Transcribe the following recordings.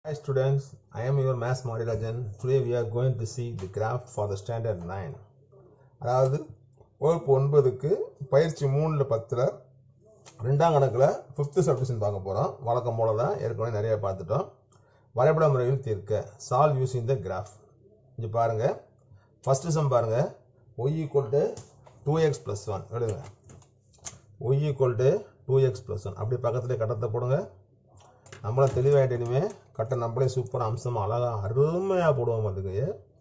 Hi students, I am your maths Madirajan. Today we are going to see the graph for the standard 9. அதாவது வகுப்பு ஒன்பதுக்கு பயிற்சி மூணில் பத்தில் ரெண்டாம் கணக்கில் ஃபிஃப்த்து சப்டிஷன் பார்க்க போகிறோம் வழக்கம் போல தான் ஏற்கனவே நிறைய பார்த்துட்டோம் வரைபட முறையில் தீர்க்க சால்வ் யூஸிங் த கிராஃப் இங்கே பாருங்கள் ஃபஸ்ட்டு சம் பாருங்கள் y equal to two x plus one எழுதுங்க y equal to two x plus one அப்படி பக்கத்துலேயே கட்டத்தை போடுங்க நம்மளும் தெளிவாயிட்டு இனிமே கட்ட நம்மளே சூப்பராக அம்சமாக அழகாக அருமையாக போடுவோம் பார்த்துக்கு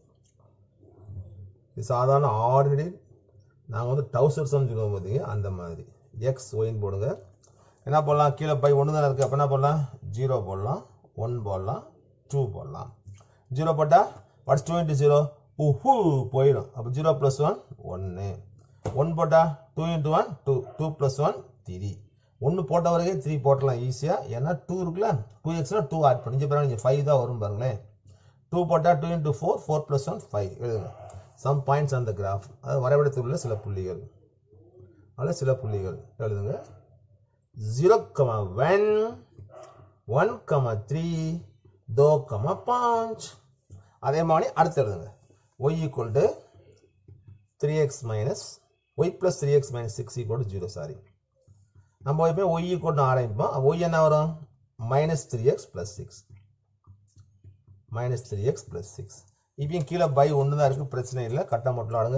இது சாதாரண ஆர்டினரி நாங்கள் வந்து டவுசர் சொல்லுவோம் பார்த்தீங்க அந்த மாதிரி எக்ஸ் ஒயின்னு போடுங்க என்ன போடலாம் கீழே பை ஒன்று தானே இருக்குது அப்போ என்ன போடலாம் ஜீரோ போடலாம் ஒன் போடலாம் டூ போடலாம் ஜீரோ போட்டால் வாட்ஸ் டூ இன்ட்டு ஜீரோ உஹூ போயிடும் அப்போ ஜீரோ ப்ளஸ் ஒன் ஒன்று ஒன் போட்டால் two into one two two plus one three ஒன்று போட்ட வரைக்கும் த்ரீ போட்டலாம் ஈஸியாக ஏன்னா டூ இருக்குல்ல டூ எக்ஸ்னா டூ ஆட் பண்ணி இங்கே பாருங்க ஃபைவ் தான் வரும் பாருங்களேன் டூ போட்டால் two into four four plus one five எழுதுங்க சம் பாயிண்ட்ஸ் அந்த கிராஃப் அது வரைபடத்தில் உள்ள சில புள்ளிகள் அதில் சில புள்ளிகள் எழுதுங்க zero comma one one comma three தோ கமா பாஞ்ச் அதே மாதிரி அடுத்து எழுதுங்க y equal to three x minus y plus three x minus six equal to zero sorry நம்ம எப்பயும் ஒய் ஈக்குவல் டு ஆரம்பிப்போம் ஒய் என்ன வரும் minus three x plus six minus three x plus six இப்பயும் கீழே பை ஒன்று தான் இருக்குது பிரச்சனை இல்லை கட்ட மட்டும் ஆடுங்க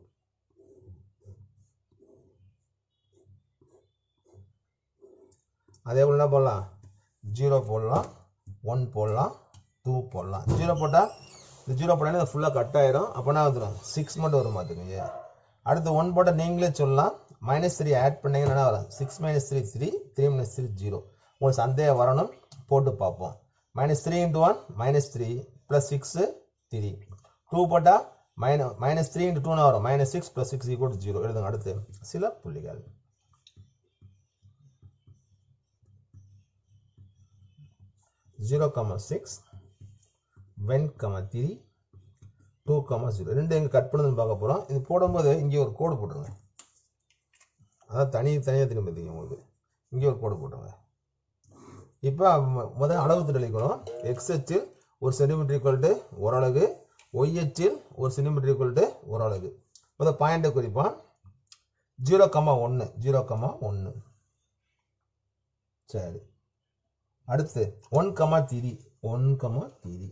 அதே போல் என்ன போடலாம் ஜீரோ போடலாம் ஒன் போடலாம் டூ போடலாம் ஜீரோ போட்டால் இந்த ஜீரோ போட்டால் இது ஃபுல்லாக கட் ஆயிரும் அப்போனா வந்துடும் சிக்ஸ் மட்டும் வரும் பார்த்துக்கோங்க அடுத்து ஒன் போட்டால் நீங்களே சொல்லலாம் மைனஸ் த்ரீ ஆட் பண்ணீங்கன்னா என்ன வரும் six minus three three three minus three zero உங்களுக்கு சந்தேகம் வரணும் போட்டு பார்ப்போம் minus three into one minus three plus six three two போட்டால் மைன மைனஸ் த்ரீ இன்ட்டு டூனா வரும் minus six plus six equal zero எழுதுங்க அடுத்து சில புள்ளிகள் zero comma six one comma three two comma zero ரெண்டு எங்கே கட் பண்ணுதுன்னு பார்க்க போகிறோம் இது போடும்போது இங்கே ஒரு கோடு போட்டுருங்க அதான் தனி தனியாக திரும்ப தெரியும் உங்களுக்கு இங்கே ஒரு கோடு போட்டுருங்க இப்போ முதல் அளவு திட்டளிக்கணும் எக்ஸ் அச்சில் ஒரு சென்டிமீட்டர் ஈக்குவல் டு ஒரு அலகு ஒய் அச்சில் ஒரு சென்டிமீட்டர் ஈக்குவல் டு ஒரு அலகு முதல் பாயிண்ட்டை குறிப்பான் ஜீரோ கமா ஒன்று ஜீரோ கமா ஒன்று சரி அடுத்து one comma three one comma three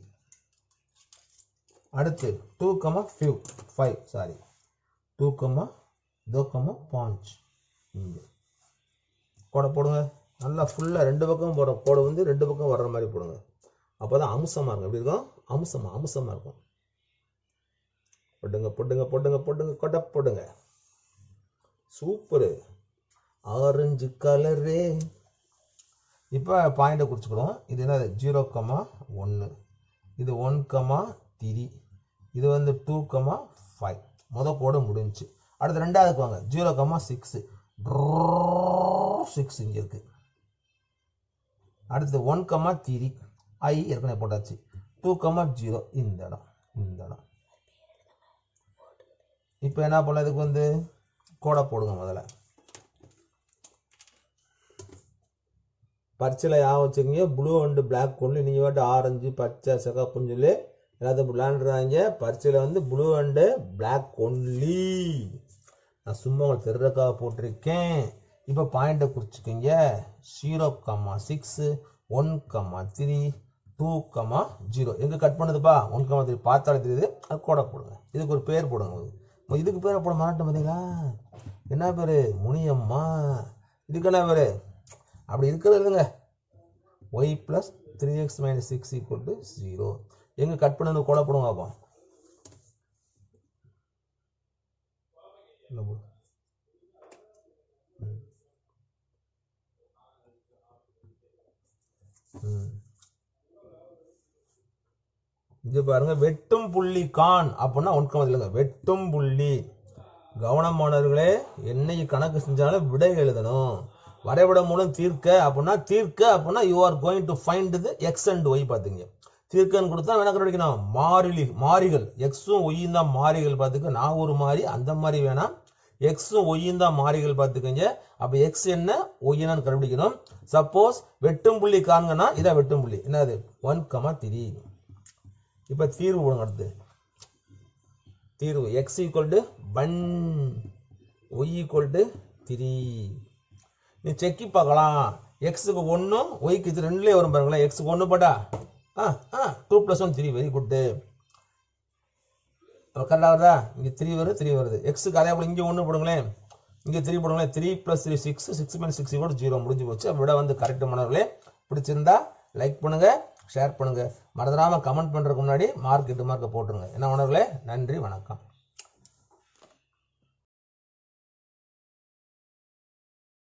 அடுத்து two comma five five sorry two comma தோ கமா பாஞ்ச் இங்கே கோடை போடுங்க நல்லா ஃபுல்லாக ரெண்டு பக்கம் போடுற கோடை வந்து ரெண்டு பக்கம் வர்ற மாதிரி போடுங்க அப்போ தான் அம்சமாக இருக்கும் எப்படி இருக்கும் அம்சமாக அம்சமாக இருக்கும் போட்டுங்க போட்டுங்க போட்டுங்க போட்டுங்க கொட்டை போடுங்க சூப்பரு ஆரஞ்சு கலரே இப்போ பாயிண்டை குறிச்சுக்கிறோம் இது என்னது ஜீரோ கமா ஒன்று இது ஒன் கமா த்ரீ இது வந்து டூ கமா ஃபைவ் முத கோடு முடிஞ்சு அடுத்து ரெண்டாவதுக்கு வாங்க ஜீரோ கமா சிக்ஸு சிக்ஸ் இங்கே இருக்குது அடுத்து ஒன் கமா த்ரீ ஐ ஏற்கனவே போட்டாச்சு டூ கமா ஜீரோ இந்த இடம் இந்த இடம் இப்போ என்ன பண்ணலாம் இதுக்கு வந்து கோடை போடுங்க முதல்ல பச்சையில் யா வச்சுக்கோங்க ப்ளூ அண்டு பிளாக் ஒன்று நீங்கள் வாட்டு ஆரஞ்சு பச்சை சிகப்புன்னு சொல்லி எல்லாத்தையும் விளாண்டுறாங்க பரிச்சையில் வந்து ப்ளூ அண்டு பிளாக் ஒன்லி நான் சும்மா உங்களுக்கு தெருக்காக போட்டிருக்கேன் இப்போ பாயிண்ட்டை குறிச்சிக்கோங்க zero comma six one comma three two comma zero எங்கே கட் பண்ணுதுப்பா ஒன் கம்மா த்ரீ பார்த்தாலே தெரியுது அது கூட போடுங்க இதுக்கு ஒரு பேர் போடுங்க இதுக்கு பேரை போட மாட்டோம் பார்த்தீங்களா என்ன பேர் முனியம்மா இதுக்கு என்ன பேர் அப்படி இருக்கிறது இல்லைங்க y plus three x minus six equal to zero எங்கே கட் பண்ணது கூட போடுங்க அப்போ இது பாருங்க வெட்டும் புள்ளி கான் அப்படின்னா ஒன்கம் இல்லைங்க வெட்டும் புள்ளி கவனமானவர்களே என்னைக்கு கணக்கு செஞ்சாலும் விடை எழுதணும் வரைபடம் மூலம் தீர்க்க அப்படின்னா தீர்க்க அப்படின்னா you are going to find இது எக்ஸ் அண்ட் ஒய் பார்த்தீங்க தீர்க்கன்னு கொடுத்தா வேணா கண்டுபிடிக்கணும் மாறிலி மாறிகள் எக்ஸும் ஒய்யும் தான் மாறிகள் பார்த்துக்க நான் ஒரு மாறி அந்த மாதிரி வேணாம் எக்ஸும் ஒய்யும் தான் மாறிகள் பார்த்துக்கோங்க அப்போ எக்ஸ் என்ன ஒய் என்னன்னு கண்டுபிடிக்கணும் சப்போஸ் வெட்டும் புள்ளி காண்கனா இதான் வெட்டும் புள்ளி என்னது ஒன் கமா த்ரீ இப்போ தீர்வு போடுங்க அடுத்து தீர்வு x equal to one y equal to three நீ செக்கி பார்க்கலாம் எக்ஸுக்கு ஒன்றும் ஒய்க்கு இது ரெண்டுலேயே வரும் பாருங்களேன் எக்ஸுக்கு ஒன்று போட்டா ஆ ஆ two plus one three very good கரெக்டாக வருதா இங்கே த்ரீ வருது த்ரீ வருது எக்ஸுக்கு அதே போல் இங்கே ஒன்று போடுங்களேன் இங்கே த்ரீ போடுங்களேன் three plus three six six minus six கூட ஜீரோ முடிஞ்சு போச்சு விட வந்து கரெக்ட் மாணவர்களே பிடிச்சிருந்தா லைக் பண்ணுங்க ஷேர் பண்ணுங்க மறந்துடாமல் கமெண்ட் பண்ணுறதுக்கு முன்னாடி மார்க் எட்டு மார்க்கை போட்டுருங்க என்ன மாணவர்களே நன்றி வணக்கம்